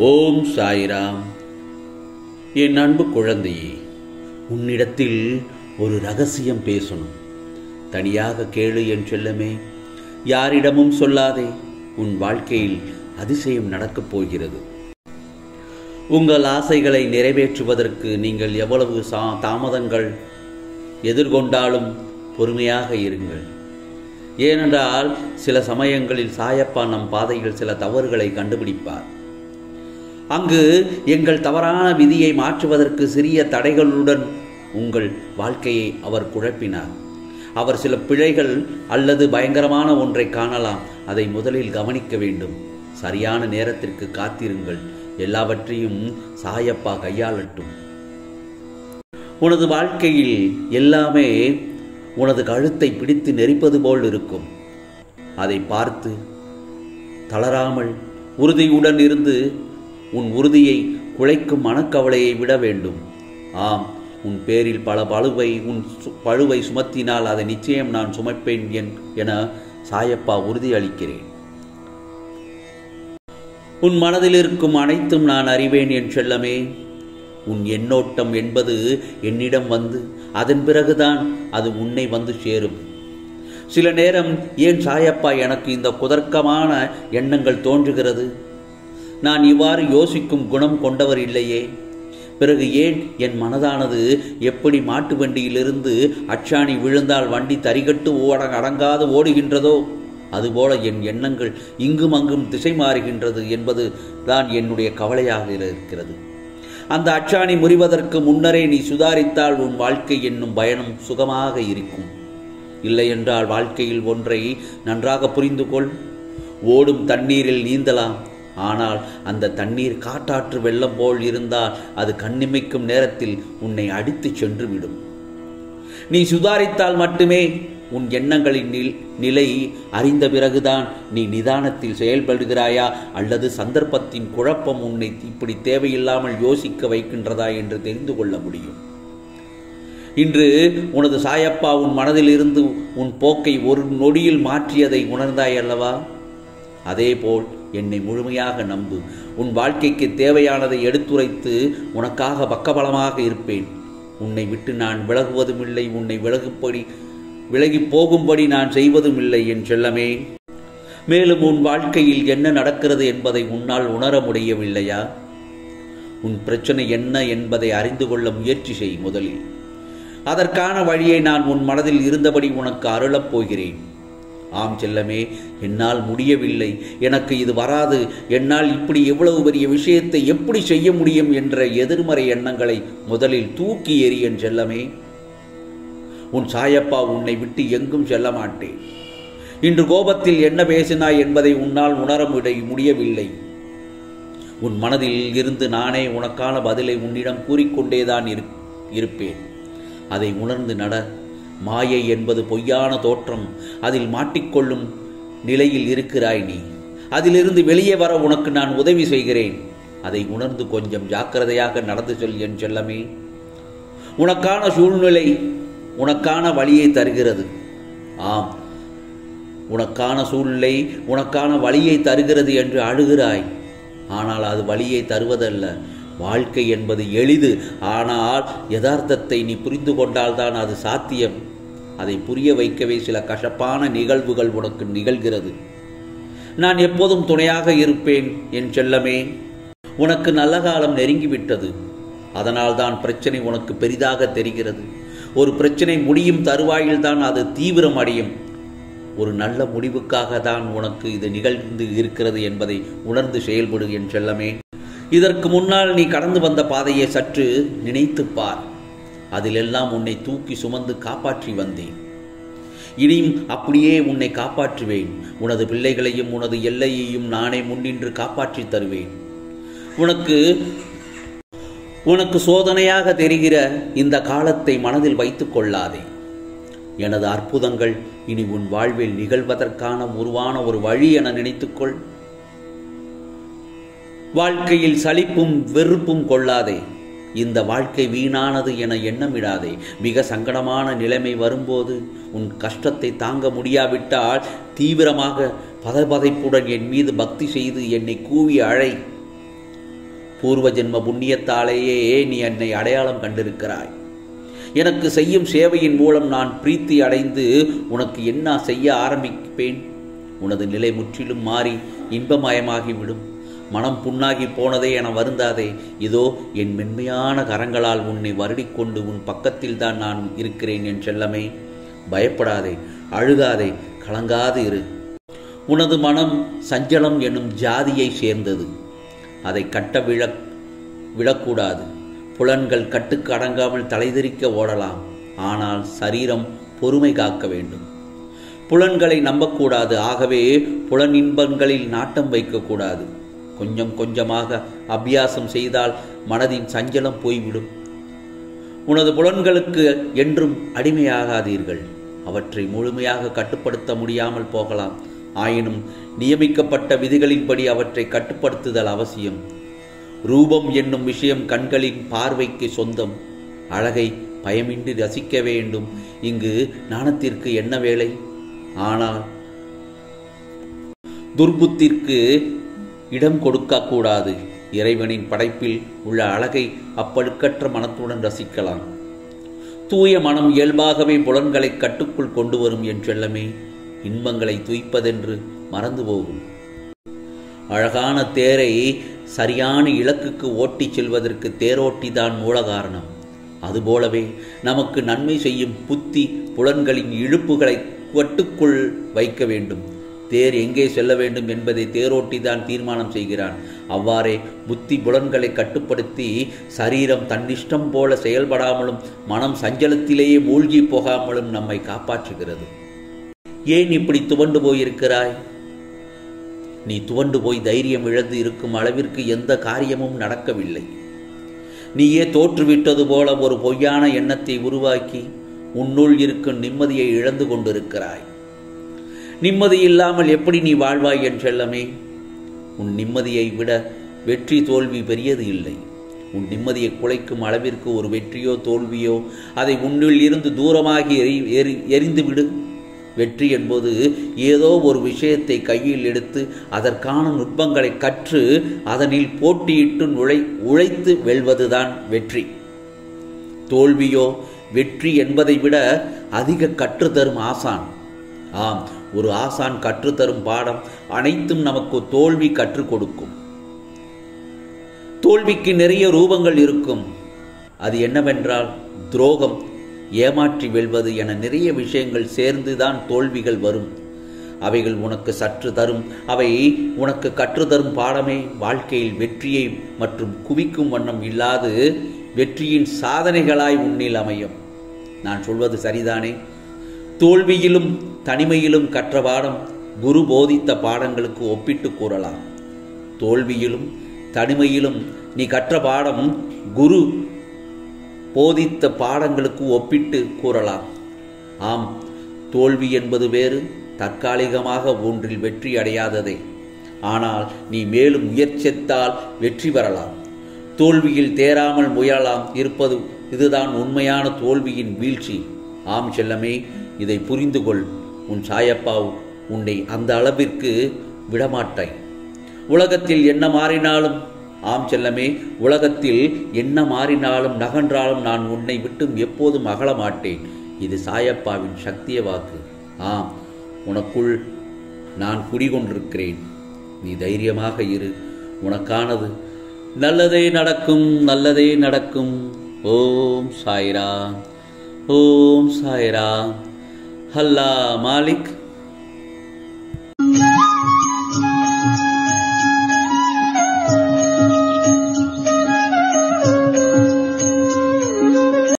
ஓம் சாய்ராம் என் அன்பு குழந்தையே உன்னிடத்தில் ஒரு ரகசியம் பேசணும் தனியாக கேளு என் செல்லமே யாரிடமும் சொல்லாதே உன் வாழ்க்கையில் அதிசயம் நடக்கப் போகிறது உங்கள் ஆசைகளை நிறைவேற்றுவதற்கு நீங்கள் எவ்வளவு சா தாமதங்கள் எதிர்கொண்டாலும் பொறுமையாக இருங்கள் ஏனென்றால் சில சமயங்களில் சாயப்பா நம் பாதையில் சில தவறுகளை கண்டுபிடிப்பார் அங்கு எங்கள் தவறான விதியை மாற்றுவதற்கு சிறிய தடைகளுடன் உங்கள் வாழ்க்கையை அவர் குழப்பினார் அவர் சில பிழைகள் அல்லது பயங்கரமான ஒன்றை காணலாம் அதை முதலில் கவனிக்க வேண்டும் சரியான நேரத்திற்கு காத்திருங்கள் எல்லாவற்றையும் சாயப்பா கையாளட்டும் உனது வாழ்க்கையில் எல்லாமே உனது கழுத்தை பிடித்து நெரிப்பது போல் இருக்கும் அதை பார்த்து தளராமல் உறுதியுடன் இருந்து உன் உறுதியை குலைக்கும் மனக்கவலையை விட வேண்டும் ஆம் உன் பேரில் பல பழுவை உன் சு- பழுவை சுமத்தினால் அதை நிச்சயம் நான் சுமப்பேன் என் என சாயப்பா உறுதியளிக்கிறேன் உன் மனதில் இருக்கும் அனைத்தும் நான் அறிவேன் என் செல்லமே உன் எண்ணோட்டம் என்பது என்னிடம் வந்து அதன் பிறகுதான் அது உன்னை வந்து சேரும் சில நேரம் ஏன் சாயப்பா எனக்கு இந்த குதர்க்கமான எண்ணங்கள் தோன்றுகிறது நான் இவ்வாறு யோசிக்கும் குணம் கொண்டவர் இல்லையே பிறகு ஏன் என் மனதானது எப்படி மாட்டு வண்டியிலிருந்து அச்சாணி விழுந்தால் வண்டி தரிகட்டு ஓட அடங்காது ஓடுகின்றதோ அதுபோல என் எண்ணங்கள் இங்கும் அங்கும் திசை மாறுகின்றது என்பது தான் என்னுடைய கவலையாக இருக்கிறது அந்த அச்சாணி முறிவதற்கு முன்னரே நீ சுதாரித்தால் உன் வாழ்க்கை என்னும் பயணம் சுகமாக இருக்கும் இல்லை என்றால் வாழ்க்கையில் ஒன்றை நன்றாக புரிந்து கொள் ஓடும் தண்ணீரில் நீந்தலாம் ஆனால் அந்த தண்ணீர் காட்டாற்று வெள்ளம் போல் இருந்தால் அது கண்ணிமைக்கும் நேரத்தில் உன்னை அடித்துச் சென்று விடும் நீ சுதாரித்தால் மட்டுமே உன் எண்ணங்களின் நில் நிலை அறிந்த பிறகுதான் நீ நிதானத்தில் செயல்படுகிறாயா அல்லது சந்தர்ப்பத்தின் குழப்பம் உன்னை இப்படி தேவையில்லாமல் யோசிக்க வைக்கின்றதா என்று தெரிந்து கொள்ள முடியும் இன்று உனது சாயப்பா உன் மனதில் இருந்து உன் போக்கை ஒரு நொடியில் மாற்றியதை உணர்ந்தாய் அல்லவா அதேபோல் என்னை முழுமையாக நம்பு உன் வாழ்க்கைக்கு தேவையானதை எடுத்துரைத்து உனக்காக பக்கபலமாக இருப்பேன் உன்னை விட்டு நான் விலகுவதும் இல்லை உன்னை விலகுப்படி விலகி போகும்படி நான் செய்வதும் இல்லை என் செல்லமே மேலும் உன் வாழ்க்கையில் என்ன நடக்கிறது என்பதை உன்னால் உணர முடியவில்லையா உன் பிரச்சனை என்ன என்பதை அறிந்து கொள்ள முயற்சி செய் முதலில் அதற்கான வழியை நான் உன் மனதில் இருந்தபடி உனக்கு அருளப் போகிறேன் ஆம் செல்லமே என்னால் முடியவில்லை எனக்கு இது வராது என்னால் இப்படி எவ்வளவு பெரிய விஷயத்தை எப்படி செய்ய முடியும் என்ற எதிர்மறை எண்ணங்களை முதலில் தூக்கி எறி என் செல்லமே உன் சாயப்பா உன்னை விட்டு எங்கும் செல்ல மாட்டேன் இன்று கோபத்தில் என்ன பேசினாய் என்பதை உன்னால் உணர முடி- முடியவில்லை உன் மனதில் இருந்து நானே உனக்கான பதிலை உன்னிடம் கூறிக்கொண்டேதான் இரு இருப்பேன் அதை உணர்ந்து நட மாயை என்பது பொய்யான தோற்றம் அதில் மாட்டிக்கொள்ளும் நிலையில் இருக்கிறாய் நீ அதிலிருந்து வெளியே வர உனக்கு நான் உதவி செய்கிறேன் அதை உணர்ந்து கொஞ்சம் ஜாக்கிரதையாக நடந்து சொல் என் செல்லமே உனக்கான சூழ்நிலை உனக்கான வழியை தருகிறது ஆம் உனக்கான சூழ்நிலை உனக்கான வழியை தருகிறது என்று அழுகிறாய் ஆனால் அது வழியை தருவதல்ல வாழ்க்கை என்பது எளிது ஆனால் யதார்த்தத்தை நீ புரிந்து கொண்டால்தான் அது சாத்தியம் அதை புரிய வைக்கவே சில கசப்பான நிகழ்வுகள் உனக்கு நிகழ்கிறது நான் எப்போதும் துணையாக இருப்பேன் என் செல்லமே உனக்கு நல்ல காலம் நெருங்கிவிட்டது அதனால்தான் பிரச்சனை உனக்கு பெரிதாக தெரிகிறது ஒரு பிரச்சனை முடியும் தருவாயில்தான் அது தீவிரம் அடையும் ஒரு நல்ல முடிவுக்காக தான் உனக்கு இது நிகழ்ந்து இருக்கிறது என்பதை உணர்ந்து செயல்படு என் செல்லமே இதற்கு முன்னால் நீ கடந்து வந்த பாதையை சற்று நினைத்துப் பார் அதிலெல்லாம் உன்னை தூக்கி சுமந்து காப்பாற்றி வந்தேன் இனியும் அப்படியே உன்னை காப்பாற்றுவேன் உனது பிள்ளைகளையும் உனது எல்லையையும் நானே முன்னின்று காப்பாற்றித் தருவேன் உனக்கு உனக்கு சோதனையாக தெரிகிற இந்த காலத்தை மனதில் வைத்துக் கொள்ளாதே எனது அற்புதங்கள் இனி உன் வாழ்வில் நிகழ்வதற்கான உருவான ஒரு வழி என நினைத்துக்கொள் வாழ்க்கையில் சலிப்பும் வெறுப்பும் கொள்ளாதே இந்த வாழ்க்கை வீணானது என எண்ணமிடாதே மிக சங்கடமான நிலைமை வரும்போது உன் கஷ்டத்தை தாங்க முடியாவிட்டால் தீவிரமாக பதபதைப்புடன் என் மீது பக்தி செய்து என்னை கூவி அழை பூர்வ ஜென்ம புண்ணியத்தாலேயே நீ என்னை அடையாளம் கண்டிருக்கிறாய் எனக்கு செய்யும் சேவையின் மூலம் நான் பிரீத்தி அடைந்து உனக்கு என்ன செய்ய ஆரம்பிப்பேன் உனது நிலை முற்றிலும் மாறி இன்பமயமாகிவிடும் மனம் புண்ணாகி போனதே என வருந்தாதே இதோ என் மென்மையான கரங்களால் உன்னை வருடிக்கொண்டு உன் பக்கத்தில் தான் நான் இருக்கிறேன் என் செல்லமே பயப்படாதே அழுகாதே கலங்காது இரு உனது மனம் சஞ்சலம் என்னும் ஜாதியை சேர்ந்தது அதை கட்ட விழ விடக்கூடாது புலன்கள் கட்டுக்கு அடங்காமல் தலைதெறிக்க ஓடலாம் ஆனால் சரீரம் பொறுமை காக்க வேண்டும் புலன்களை நம்பக்கூடாது ஆகவே புலன் இன்பங்களில் நாட்டம் வைக்கக்கூடாது கொஞ்சம் கொஞ்சமாக அபியாசம் செய்தால் மனதின் சஞ்சலம் போய்விடும் உனது புலன்களுக்கு என்றும் அடிமையாகாதீர்கள் அவற்றை முழுமையாக கட்டுப்படுத்த முடியாமல் போகலாம் ஆயினும் நியமிக்கப்பட்ட விதிகளின்படி அவற்றை கட்டுப்படுத்துதல் அவசியம் ரூபம் என்னும் விஷயம் கண்களின் பார்வைக்கு சொந்தம் அழகை பயமின்றி ரசிக்க வேண்டும் இங்கு நாணத்திற்கு என்ன வேலை ஆனால் துர்புத்திற்கு இடம் கொடுக்கக்கூடாது இறைவனின் படைப்பில் உள்ள அழகை அப்பழுக்கற்ற மனத்துடன் ரசிக்கலாம் தூய மனம் இயல்பாகவே புலன்களை கட்டுக்குள் கொண்டு வரும் என் செல்லமே இன்பங்களை துய்ப்பதென்று மறந்து போகும் அழகான தேரை சரியான இலக்குக்கு ஓட்டிச் செல்வதற்கு தேரோட்டிதான் மூல காரணம் அதுபோலவே நமக்கு நன்மை செய்யும் புத்தி புலன்களின் இழுப்புகளை கட்டுக்குள் வைக்க வேண்டும் தேர் எங்கே செல்ல வேண்டும் என்பதை தேரோட்டிதான் தீர்மானம் செய்கிறான் அவ்வாறே புத்தி புலன்களை கட்டுப்படுத்தி சரீரம் தன்னிஷ்டம் போல செயல்படாமலும் மனம் சஞ்சலத்திலேயே மூழ்கி போகாமலும் நம்மை காப்பாற்றுகிறது ஏன் இப்படி துவண்டு போயிருக்கிறாய் நீ துவண்டு போய் தைரியம் இழந்து இருக்கும் அளவிற்கு எந்த காரியமும் நடக்கவில்லை நீயே தோற்றுவிட்டது போல ஒரு பொய்யான எண்ணத்தை உருவாக்கி உன்னுள் இருக்கும் நிம்மதியை இழந்து கொண்டிருக்கிறாய் நிம்மதி இல்லாமல் எப்படி நீ வாழ்வாய் என் செல்லமே உன் நிம்மதியை விட வெற்றி தோல்வி பெரியது இல்லை உன் நிம்மதியை குலைக்கும் அளவிற்கு ஒரு வெற்றியோ தோல்வியோ அதை உன்னில் இருந்து தூரமாகி எரி எரி எரிந்து விடு வெற்றி என்பது ஏதோ ஒரு விஷயத்தை கையில் எடுத்து அதற்கான நுட்பங்களை கற்று அதனில் போட்டியிட்டு நுழை உழைத்து வெல்வதுதான் வெற்றி தோல்வியோ வெற்றி என்பதை விட அதிக கற்றுத்தரும் ஆசான் ஆம் ஒரு ஆசான் கற்றுத்தரும் பாடம் அனைத்தும் நமக்கு தோல்வி கற்றுக் கொடுக்கும் தோல்விக்கு நிறைய ரூபங்கள் இருக்கும் அது என்னவென்றால் துரோகம் ஏமாற்றி வெல்வது என நிறைய விஷயங்கள் சேர்ந்துதான் தோல்விகள் வரும் அவைகள் உனக்கு சற்று தரும் அவை உனக்கு கற்றுத்தரும் பாடமே வாழ்க்கையில் வெற்றியை மற்றும் குவிக்கும் வண்ணம் இல்லாது வெற்றியின் சாதனைகளாய் உன்னில் அமையும் நான் சொல்வது சரிதானே தோல்வியிலும் தனிமையிலும் கற்ற பாடம் குரு போதித்த பாடங்களுக்கு ஒப்பிட்டு கூறலாம் தோல்வியிலும் தனிமையிலும் நீ கற்ற பாடம் குரு போதித்த பாடங்களுக்கு ஒப்பிட்டு கூறலாம் ஆம் தோல்வி என்பது வேறு தற்காலிகமாக ஒன்றில் வெற்றி அடையாததே ஆனால் நீ மேலும் முயற்சித்தால் வெற்றி பெறலாம் தோல்வியில் தேராமல் முயலலாம் இருப்பது இதுதான் உண்மையான தோல்வியின் வீழ்ச்சி ஆம் செல்லமே இதை புரிந்து கொள் உன் சாயப்பாவு உன்னை அந்த அளவிற்கு விடமாட்டாய் உலகத்தில் என்ன மாறினாலும் ஆம் செல்லமே உலகத்தில் என்ன மாறினாலும் நகன்றாலும் நான் உன்னை விட்டும் எப்போதும் அகல மாட்டேன் இது சாயப்பாவின் சக்திய வாக்கு ஆம் உனக்குள் நான் குடிகொண்டிருக்கிறேன் நீ தைரியமாக இரு உனக்கானது நல்லதே நடக்கும் நல்லதே நடக்கும் ஓம் சாய்ராம் ஓம் சாய்ராம் ஹல்லா மாலிக்